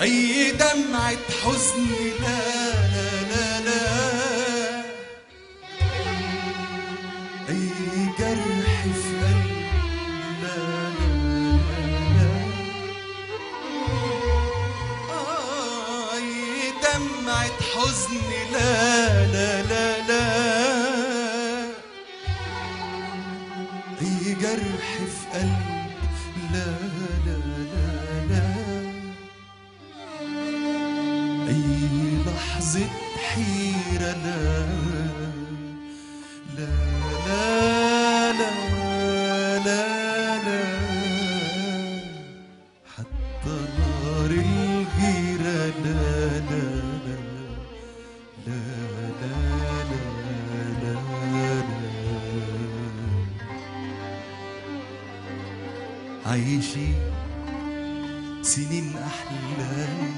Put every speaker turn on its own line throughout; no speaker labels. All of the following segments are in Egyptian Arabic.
أي دمعة حزن لا لا لا لا أي جرح في قلبي لا لا لا آه، أي دمعة حزن لا لا لا لا أي جرح في قلبي لا لا لا لا أي لحظة حيرة لا لا لا لا لا لا حتى نار الغيرة لا لا لا لا لا لا لا لا عايشين سنين أحلام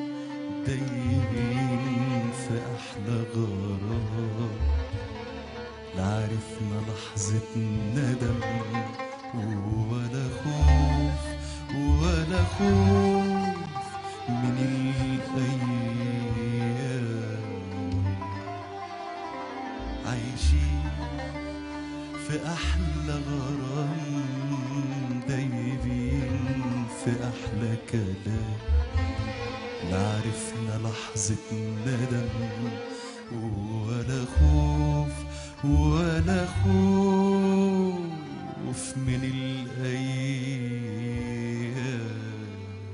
دايبين في أحلى غرام لا عرفنا لحظة ندم ولا خوف ولا خوف من الأيام عايشين في أحلى غرام دايبين في أحلى كلام لا عرفنا لحظة ندم ولا خوف ولا خوف من الأيام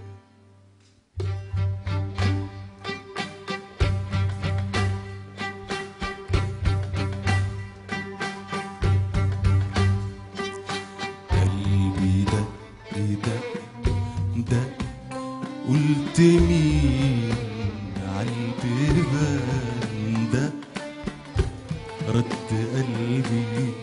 قلبي دق دق دق قلت مين عالبيبان دق رد قلبي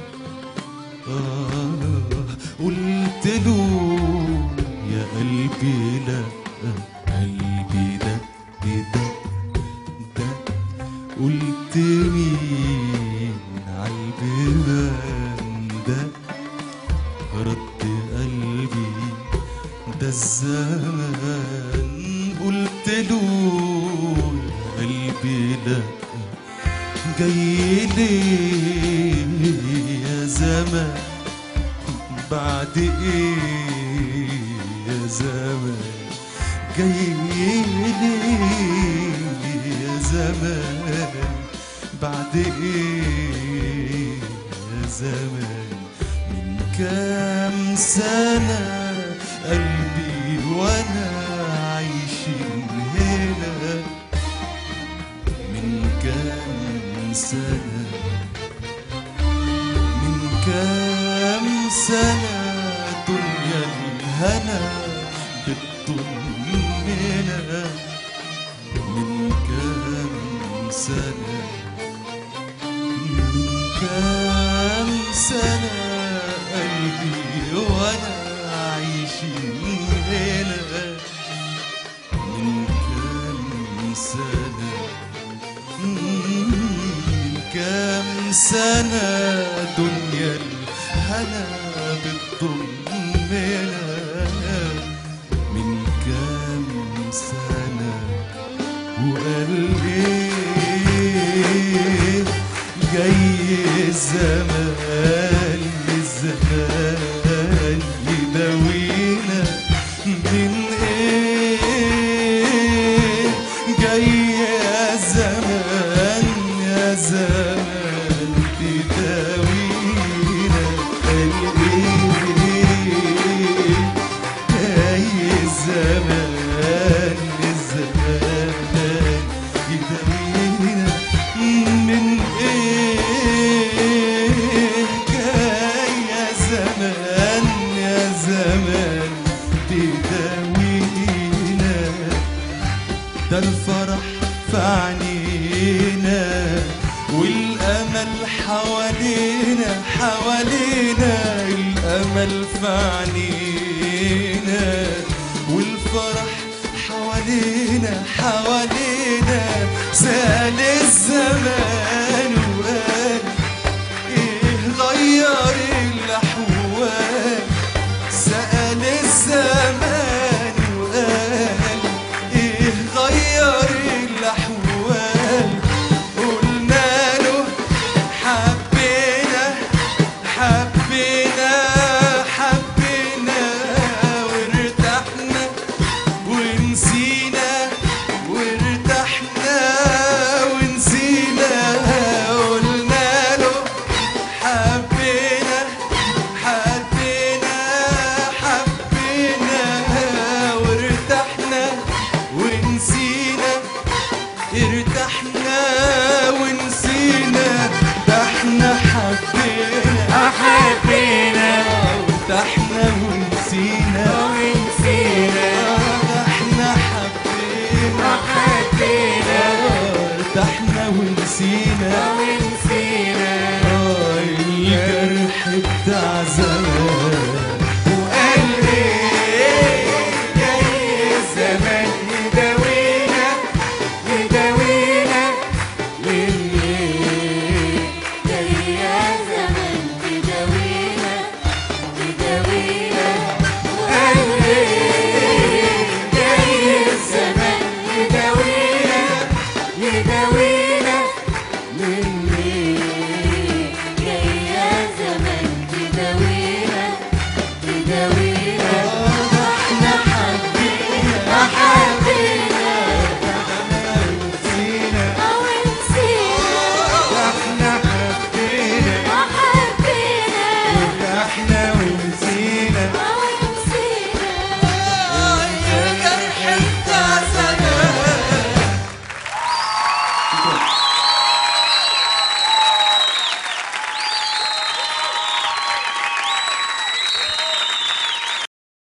آه قلت له يا قلبي لا قلبي دق دق دق قلت مين عالبيبان دق رد قلبي ده الزمان قلت له يا قلبي لا جاي ليه يا زمان بعد ايه يا زمان جاي ليه يا زمان بعد ايه يا زمان من كام سنة قلبي وانا عايشين هنا من كام سنة من كام سنة دنيا الهنا بتطمنا من كام سنة من كام سنة قلبي وانا عايشين هنا من كام سنة من كام سنة دنيا الهنا بتضمنا من كام سنة وقال ايه جاي الزمان الزمان يداوينا من ايه جاي يا زمان يا زمان تداوينا قال ايه جاي الزمان الزمان يداوينا من ايه جاي يا زمان يا زمان تداوينا ده الفرح في عينينا والامل حوالينا حوالينا الامل في عينينا والفرح حوالينا حوالينا سال الزمان وقال ايه غير الاحوال سأل الزمان وقال ونسينا
ونسينا
آه، احنا حبينا
وحبينا
ارتحنا ونسينا
ونسينا
آه، الجرح بتاع زمان
وقلبي جاي الزمان يداوينا يداوينا لليل جاي يا زمان تداوينا تداوينا وقلبي جاي الزمان يداوينا يداوينا لليل جاي يا زمان تداوينا تداوينا